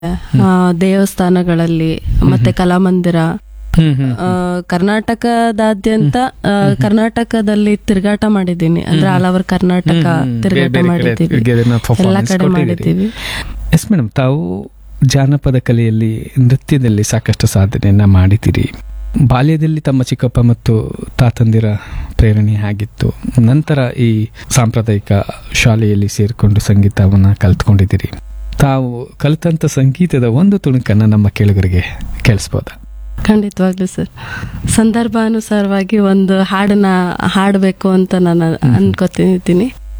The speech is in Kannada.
ಆ, ದೇವಸ್ಥಾನಗಳಲ್ಲಿ ಮತ್ತೆ ಕಲಾಮಂದಿರ ಹ್ಮ್ ಹ್ಮ್ ಆ, ಕರ್ನಾಟಕದಾದ್ಯಂತ ಆ, ಕರ್ನಾಟಕದಲ್ಲಿ ತಿರುಗಾಟ ಮಾಡಿದ್ದೀನಿ ಅಂದ್ರೆ ಆಲ್ ಓವರ್ ಕರ್ನಾಟಕ ಹ್ಮ್, ಬೇರೆ ತಿರುಗಾಟ ಬೇರೆ ಕಡೆ ಮಾಡಿದ್ದೀವಿ ತಿರ್ಗಿದ್ದನ್ನ ಎಲ್ಲ performance ಕಡೆ ಕೊಟ್ಟಿದ್ದೀರಿ. ಮಾಡಿದ್ದೀವಿ ಎಸ್ ಮೇಡಮ್ ತಾವು ಜಾನಪದ ಕಲೆಯಲ್ಲಿ ನೃತ್ಯದಲ್ಲಿ ಸಾಕಷ್ಟು ಸಾಧನೆಯನ್ನ ಮಾಡಿದ್ದೀರಿ ಬಾಲ್ಯದಲ್ಲಿ ತಮ್ಮ ಚಿಕ್ಕಪ್ಪ ಮತ್ತು ತಾತಂದಿರ ಪ್ರೇರಣೆ ಆಗಿತ್ತು ನಂತರ ಈ ಸಾಂಪ್ರದಾಯಿಕ ಶಾಲೆಯಲ್ಲಿ ಸೇರಿಕೊಂಡು ಸಂಗೀತವನ್ನ ಕಲ್ತ್ಕೊಂಡಿದ್ದೀರಿ ತಾವು ಕಲಿತಂತ ಸಂಗೀತದ ಒಂದು ತುಣುಕನ್ನ ನಮ್ಮ ಕೇಳುಗರಿಗೆ ಕೇಳಿಸ್ಬೋದಾ ಖಂಡಿತವಾಗ್ಲೂ ಸರ್ ಸಂದರ್ಭಾನುಸಾರವಾಗಿ ಒಂದು ಹಾಡನ್ನ ಹಾಡಬೇಕು ಅಂತ ನಾನು ಅನ್ಕೋತಿದ್ದೀನಿ